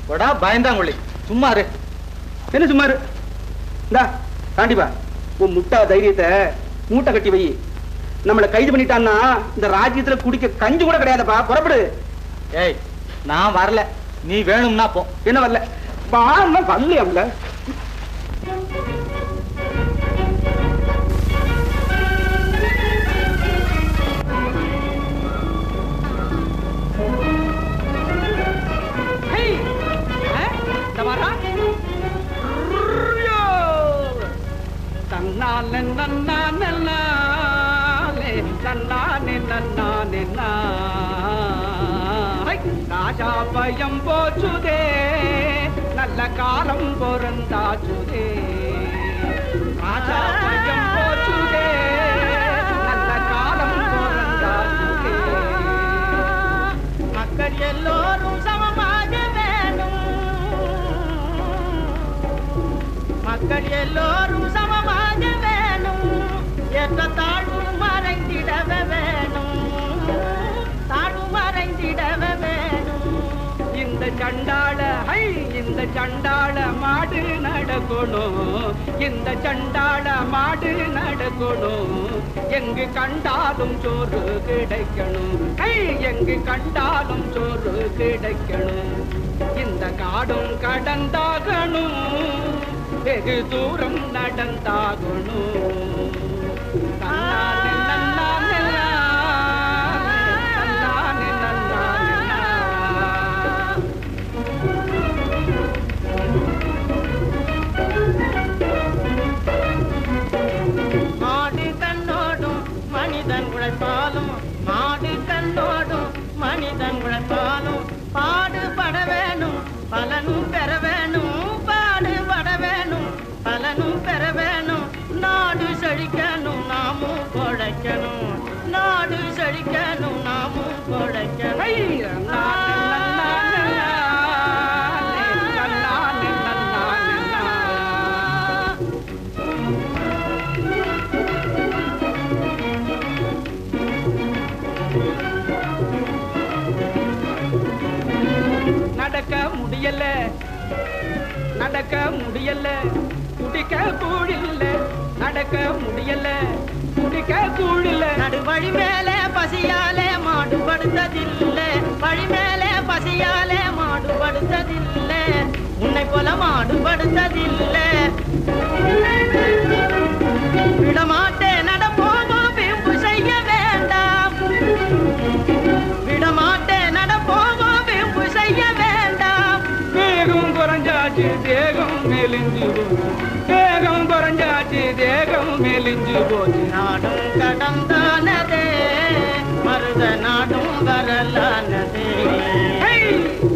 போடா பயந்தாங்குழி சும்மா இரு என்ன சும்மாரு இந்தா தாண்டிப்பா உன் முட்டா தைரியத்தை மூட்டை கட்டி வை நம்மள கைது பண்ணிட்டான்னா இந்த ராஜ்யத்துல குடிக்க கஞ்சி கூட கிடையாதுப்பா புறப்படு ஏய் நான் வரல நீ வேணும்னா போ என்ன வரல பாருன்னா வரலையாம்ல நன்னானே நன்னானே நானே நன்னானே நன்னானே நா ராஜா பயம் போச்சுதே நல்ல காலம் பொருந்தாச்சுதே ராஜா பயம் போச்சுதே நல்ல காலம் பொருந்தாச்சுதே மக்கள் எல்லோரும் சமமாக வேணும் மக்கள் எல்லோரும் சமமாக வேணும் ஏற்ற தாழ்வு மறைந்திடவே வேணும் தாழ்வு மறைந்திடவே வேணும் இந்த சண்டாள ஹை இந்த சண்டாள மாடு நடக்கணும் இந்த சண்டாள மாடு நடக்கணும் எங்கு கண்டாலும் சோறு கிடைக்கணும் ஹை எங்கு கண்டாலும் சோறு கிடைக்கணும் இந்த காடும் கடந்தாகணும் வெகு தூரம் நடந்தாகணும் நன்னானே, நன்னானே, நன்னானே, நன்னானே, நன்னானே. மாடு கண்ணோடும் மனிதன் உழைப்பாலும் மாடு கண்ணோடும் மனிதன் உழைப்பாலும் பாடுபட வேணும் பலனும் பெற வேணும் பாடுபட வேணும் பலனும் பெற வேணும் நாடு செழிக்கணும் நாமும் பொழைக்கணும் நாடு செழிக்கணும் நாமும் பொழைக்கணும் ஐ, நன்னானே, நன்னானே, நன்னானே, நன்னானே, நன்னானே. நடக்க முடியல நடக்க முடியல குடிக்க கூடில்ல நடக்க முடியல குடிக்க கூடில்ல நடு வழி மேலே பசியாலே மாடு படுத்ததில்லை வழி மேலே பசியாலே மாடு படுத்ததில்லை உன்னை போல மாடு படுத்ததில்லை விடமாட்டேன் நடப்போவோம் வீம்பு செய்ய வேண்டாம் விடமாட்டேன் நடப்போவோம் வீம்பு செய்ய வேண்டாம் வேகம் குறைஞ்சாச்சு தேகம் மெலிஞ்சு போச்சு வேகம் குறைஞ்சாச்சு தேகம் மெலிஞ்சு போச்சு நாடும் கடந்தானதே மருத நாடும் வரலானதே ஹை!